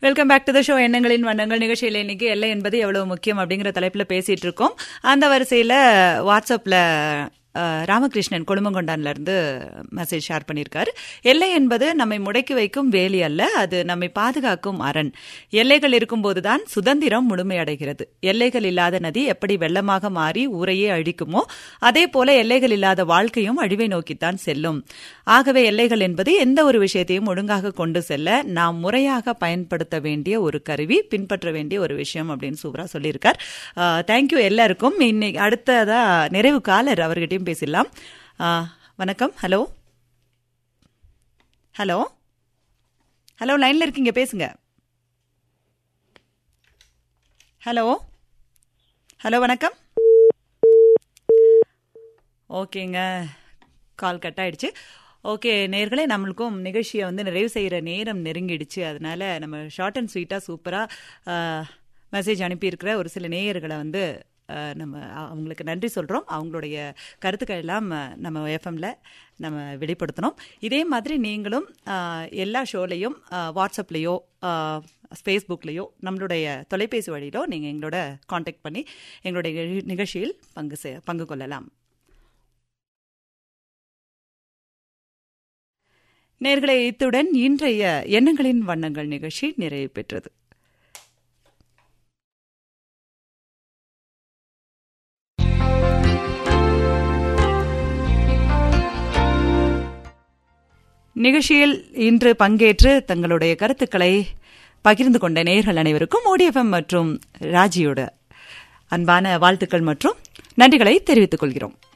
welcome back to the show எண்ணங்களின் வண்ணங்கள் நிகழ்ச்சியில் இன்னைக்கு எல்லை என்பது எவ்வளவு முக்கியம் அப்படிங்கிற தலைப்புல பேசிட்டு இருக்கோம் அந்த வரிசையில வாட்ஸ்அப்ல அஹ், ராமகிருஷ்ணன் கொழுமங்கொண்டான்ல இருந்து மெசேஜ் ஷேர் பண்ணியிருக்காரு எல்லை என்பது நம்மை முடக்கி வைக்கும் வேலி அல்ல அது நம்மை பாதுகாக்கும் அரண் எல்லைகள் இருக்கும்போதுதான் சுதந்திரம் முழுமையடைகிறது எல்லைகள் இல்லாத நதி எப்படி வெள்ளமாக மாறி ஊரையே அழிக்குமோ அதே போல எல்லைகள் இல்லாத வாழ்க்கையும் அழிவை நோக்கித்தான் செல்லும் ஆகவே எல்லைகள் என்பது எந்த ஒரு விஷயத்தையும் ஒழுங்காக கொண்டு செல்ல நாம் முறையாக பயன்படுத்த வேண்டிய ஒரு கருவி பின்பற்ற வேண்டிய ஒரு விஷயம் அப்படின்னு சூப்பரா சொல்லியிருக்கார் தேங்க்யூ எல்லாருக்கும் இன்னைக்கு அடுத்ததா நிறைவு காலர் அவர்கிட்டயும் பேசிடலாம் ஆஹ், வணக்கம் ஹலோ ஹலோ ஹலோ லைன்ல இருக்கீங்க பேசுங்க ஹலோ ஹலோ வணக்கம் ஓகேங்க கால் கட் ஆயிடுச்சு ஓகே நேர்களே நம்மளுக்கும் நிகழ்ச்சியை வந்து நிறைவு செய்கிற நேரம் நெருங்கிடுச்சு அதனால நம்ம ஷார்ட் அண்ட் ஸ்வீட்டாக சூப்பராக மெசேஜ் அனுப்பியிருக்கிற ஒரு சில நேயர்களை வந்து அஹ், நம்ம அவங்களுக்கு நன்றி சொல்கிறோம் அவங்களுடைய கருத்துக்கள் எல்லாம் அஹ், நம்ம எஃப்எம்ல நம்ம வெளிப்படுத்தணும் இதே மாதிரி நீங்களும் அஹ், எல்லா ஷோலையும் வாட்ஸ்அப்லேயோ ஃபேஸ்புக்லேயோ நம்மளுடைய தொலைபேசி வழியிலோ நீங்கள் எங்களோட காண்டாக்ட் பண்ணி எங்களுடைய நிகழ்- நிகழ்ச்சியில் பங்கு செய் பங்கு கொள்ளலாம் நேர்களே இத்துடன் இன்றைய எண்ணங்களின் வண்ணங்கள் நிகழ்ச்சி நிறைவு பெற்றது நிகழ்ச்சியில் இன்று பங்கேற்று தங்களுடைய கருத்துக்களை பகிர்ந்து கொண்ட நேயர்கள் அனைவருக்கும் ஓடிஎஃப்எம் மற்றும் ராஜியோட அன்பான வாழ்த்துக்கள் மற்றும் நன்றிகளை தெரிவித்துக் கொள்கிறோம்